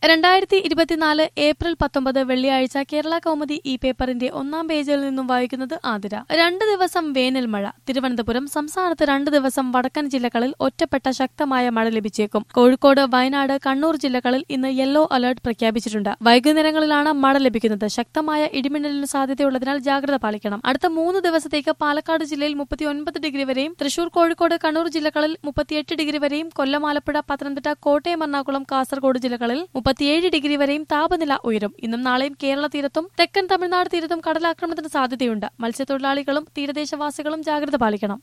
രണ്ടായിരത്തി ഇരുപത്തിനാല് ഏപ്രിൽ പത്തൊമ്പത് വെള്ളിയാഴ്ച കേരള കൗമുദി ഈ പേപ്പറിന്റെ ഒന്നാം പേജിൽ നിന്നും വായിക്കുന്നത് ആതിര രണ്ട് ദിവസം വേനൽ മഴ തിരുവനന്തപുരം സംസ്ഥാനത്ത് രണ്ട് ദിവസം വടക്കൻ ജില്ലകളിൽ ഒറ്റപ്പെട്ട ശക്തമായ മഴ ലഭിച്ചേക്കും കോഴിക്കോട് വയനാട് കണ്ണൂർ ജില്ലകളിൽ ഇന്ന് യെല്ലോ അലർട്ട് പ്രഖ്യാപിച്ചിട്ടുണ്ട് വൈകുന്നേരങ്ങളിലാണ് മഴ ലഭിക്കുന്നത് ശക്തമായ ഇടിമിന്നലിന് സാധ്യതയുള്ളതിനാൽ ജാഗ്രത പാലിക്കണം അടുത്ത മൂന്ന് ദിവസത്തേക്ക് പാലക്കാട് ജില്ലയിൽ മുപ്പത്തിയൊൻപത് ഡിഗ്രി വരെയും തൃശൂർ കോഴിക്കോട് കണ്ണൂർ ജില്ലകളിൽ മുപ്പത്തിയെട്ട് ഡിഗ്രി വരെയും കൊല്ലം ആലപ്പുഴ പത്തനംതിട്ട കോട്ടയം എറണാകുളം കാസർഗോഡ് ജില്ലകളിൽ മുപ്പത്തിയേഴ് ഡിഗ്രി വരെയും താപനില ഉയരും ഇന്നും നാളെയും കേരള തീരത്തും തെക്കൻ തമിഴ്നാട് തീരത്തും കടലാക്രമണത്തിന് സാധ്യതയുണ്ട് മത്സ്യത്തൊഴിലാളികളും തീരദേശവാസികളും ജാഗ്രത പാലിക്കണം